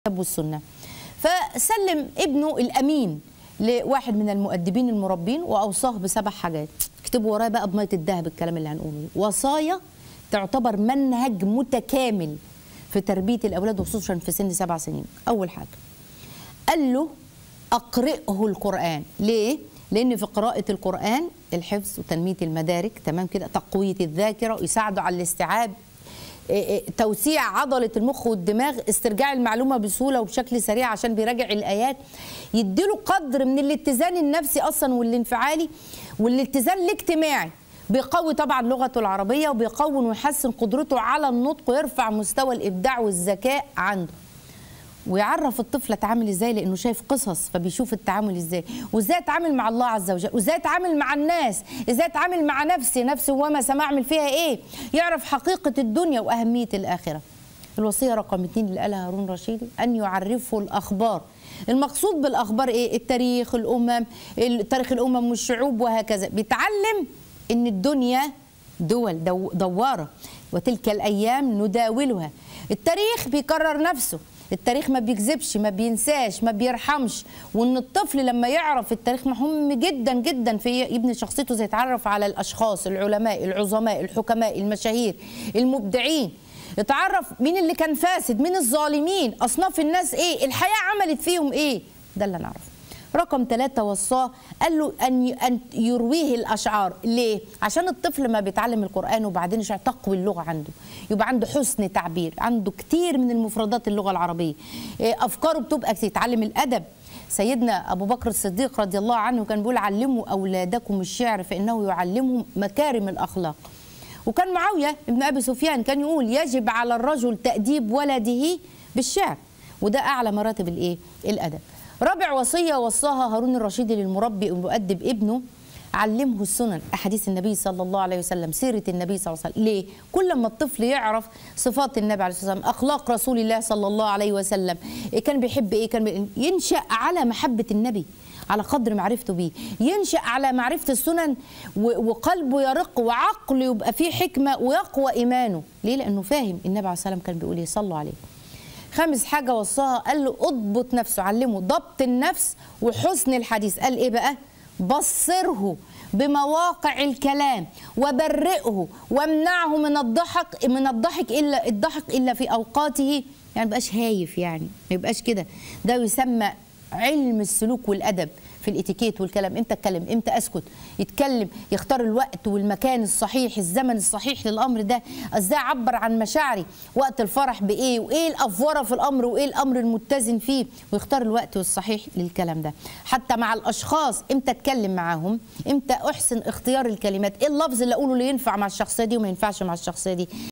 الكتاب والسنه فسلم ابنه الامين لواحد من المؤدبين المربين واوصاه بسبع حاجات اكتبوا ورايا بقى بميه الذهب الكلام اللي هنقوله وصايا تعتبر منهج متكامل في تربيه الاولاد وخصوصا في سن سبع سنين اول حاجه قال له اقرئه القران ليه لان في قراءه القران الحفظ وتنميه المدارك تمام كده تقويه الذاكره يساعده على الاستيعاب توسيع عضلة المخ والدماغ استرجاع المعلومة بسهولة وبشكل سريع عشان بيراجع الآيات يديله قدر من الاتزان النفسي أصلا والانفعالي والاتزان الاجتماعي بيقوي طبعا لغته العربية وبيقوي ويحسن قدرته على النطق ويرفع مستوى الإبداع والذكاء عنده ويعرف الطفل اتعامل ازاي لانه شايف قصص فبيشوف التعامل ازاي وازاي اتعامل مع الله عز وجل وازاي اتعامل مع الناس ازاي اتعامل مع نفسي نفسي وما سمعمل فيها ايه يعرف حقيقه الدنيا واهميه الاخره الوصيه رقم اثنين اللي قالها هارون رشيدي ان يعرفه الاخبار المقصود بالاخبار ايه التاريخ الامم تاريخ الامم والشعوب وهكذا بيتعلم ان الدنيا دول دو دواره وتلك الايام نداولها التاريخ بيكرر نفسه التاريخ ما بيكذبش ما بينساش ما بيرحمش وان الطفل لما يعرف التاريخ مهم جدا جدا في يبني شخصيته زي يتعرف على الاشخاص العلماء العظماء الحكماء المشاهير المبدعين يتعرف مين اللي كان فاسد مين الظالمين اصناف الناس ايه الحياه عملت فيهم ايه ده اللي نعرفه رقم ثلاثة وصاه قال له أن أن يرويه الأشعار ليه؟ عشان الطفل ما بيتعلم القرآن وبعدين يشعر تقوي اللغة عنده يبقى عنده حسن تعبير عنده كتير من المفردات اللغة العربية أفكاره بتبقى كتير يتعلم الأدب سيدنا أبو بكر الصديق رضي الله عنه كان بيقول علموا أولادكم الشعر فإنه يعلمهم مكارم الأخلاق وكان معاوية ابن أبي سفيان كان يقول يجب على الرجل تأديب ولده بالشعر وده أعلى مراتب الإيه؟ الأدب رابع وصية وصاها هارون الرشيد للمربي المؤدب ابنه علمه السنن احاديث النبي صلى الله عليه وسلم سيره النبي صلى الله عليه وسلم ليه كل ما الطفل يعرف صفات النبي عليه الصلاه والسلام اخلاق رسول الله صلى الله عليه وسلم كان بيحب ايه كان بي... ينشا على محبه النبي على قدر معرفته بيه ينشا على معرفه السنن وقلبه يرق وعقله يبقى فيه حكمه ويقوى ايمانه ليه لانه فاهم النبي عليه الصلاه والسلام كان بيقول ايه صلوا عليه خامس حاجة وصاها قال له اضبط نفسه علمه ضبط النفس وحسن الحديث قال ايه بقى بصره بمواقع الكلام وبرئه وامنعه من الضحك من الضحك الا الضحك الا في اوقاته يعني ما يبقاش هايف يعني ما يبقاش كده ده يسمى علم السلوك والادب في الاتيكيت والكلام امتى اتكلم امتى اسكت يتكلم يختار الوقت والمكان الصحيح الزمن الصحيح للامر ده ازاي اعبر عن مشاعري وقت الفرح بايه وايه الافوره في الامر وايه الامر المتزن فيه ويختار الوقت الصحيح للكلام ده حتى مع الاشخاص امتى اتكلم معاهم امتى احسن اختيار الكلمات ايه اللفظ اللي اقوله اللي ينفع مع الشخصيه دي وما ينفعش مع الشخصيه دي